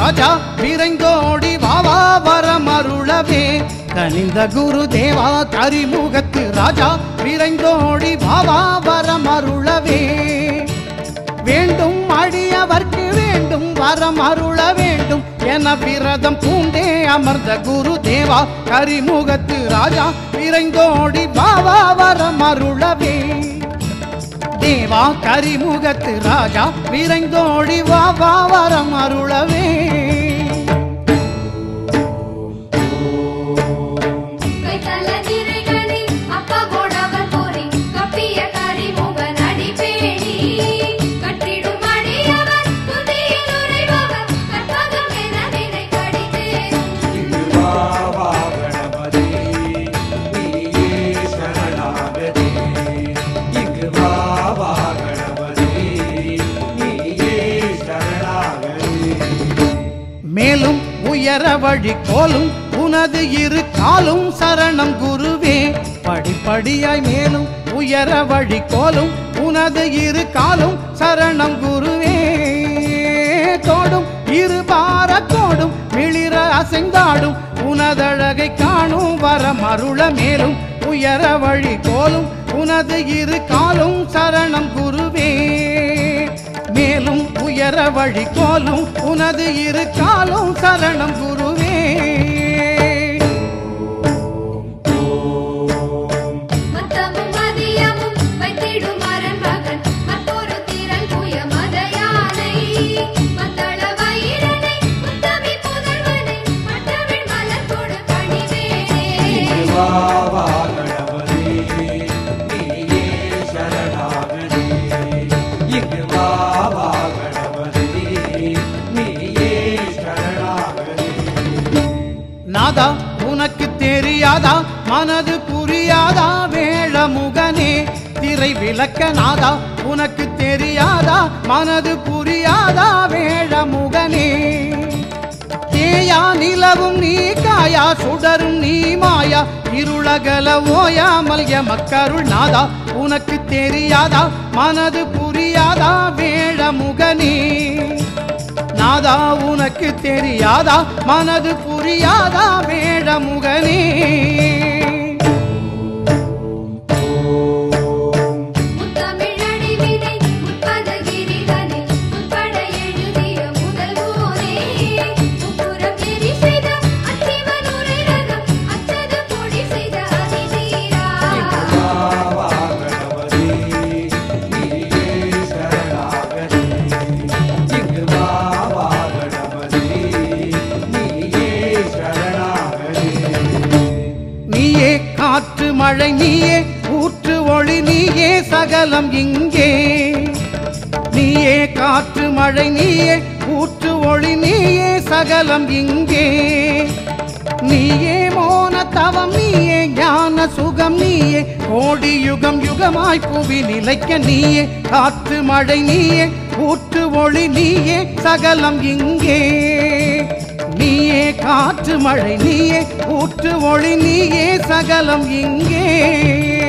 ராஜா விரைந்தோடி வாவா வரமருளவே கனிந்த குரு தேவா கரிமுகத்து ராஜா விரைந்தோடி வாவா வரமருளவே வேண்டும் அடியவர்க்கு வேண்டும் வரம் அருள வேண்டும் என விரதம் பூண்டே அமர்ந்த குரு தேவா கரிமுகத்து ராஜா விரைந்தோடி பாவா வரம் அருளவே தேவா கரிமுகத்து ராஜா விரைந்தோடி வாவா வரம் அருளவே கைத்தல திரைகளில் அப்பகோடவர் போரி கப்பிய கரிமுகன் அடிப்பேணி கட்டிடும் அடியவர் துதியில் உரைபவர் கற்பகம் என வினை கடிதேனும் வாவா கணபதி நீயே சரணாகதி இங்கு வாவா கணபதி நீயே சரணாகதி மேலும் உயர வழி கோலும் உனது இரு காலும் சரணம் குருவே படிப்படியாய் மேலும் உயர வழி கோலும் உனது இரு காலும் சரணம் குருவே தோடும் இரு பார கோடும் மிளிர அசைந்தாடும் உனதழகை காணும் வரம் அருள மேலும் உயர வழி கோலும் உனது இரு காலும் சரணம் குருவே மேலும் உயர வழி கோலும் உனது இரு காலும் சரணம் குருவே மத்தமும் மதியமும் வைத்திடும் அரண் மகன் மற்றொரு திரள் புய மதயானை மத்தள வயிறனை முத்தமி புதல்வனை மற்றவள் மலர்கொடு பணிவேனே வாவா கணபதி நீயே சரணாகதி இங்கு வாவா கணபதி நீயே சரணாகதி நாதா உனக்கு தெரியாதா மனது புரியாதா வேழமுகனே திரை விளக்க நாதா உனக்கு தெரியாதா மனது புரியாதா வேழமுகனே தேயா நிலவும் நீ காயா சுடரும் நீ மாயா இருளகல ஓயாமல் எமக்கருள் நாதா உனக்கு தெரியாதா மனது புரியாதா வேழமுகனே நாதா உனக்கு தெரியாதா மனது புரியாதா வேழமுகனே முத்தமிழடி விதை முப்பது கிரிகளில் முற்பட எழுதிய முதல்வோனே முப்புறம் எரி செய்த அத்திவன் உரை ரகம் அச்சது பொடி செய்த அதிதீரா வாவா கணபதி நீயே சரணாகதி இங்கு வாவா கணபதி நீயே சரணாகதி நீயே காற்று மழை நீயே ஊற்று ஒளி நீயே சகலம் இங்கே நீயே காற்று மழை நீயே ஊற்று ஒளி நீயே சகலம் இங்கே நீயே மோன தவம் நீயே ஞான சுகம் நீயே கோடி யுகம் யுகமாய் புவி நிலைக்க நீயே காற்று மழை நீயே ஊற்று ஒளி நீயே சகலம் இங்கே நீயே காற்று மழை நீயே ஊற்று ஒளி நீயே சகலம் இங்கே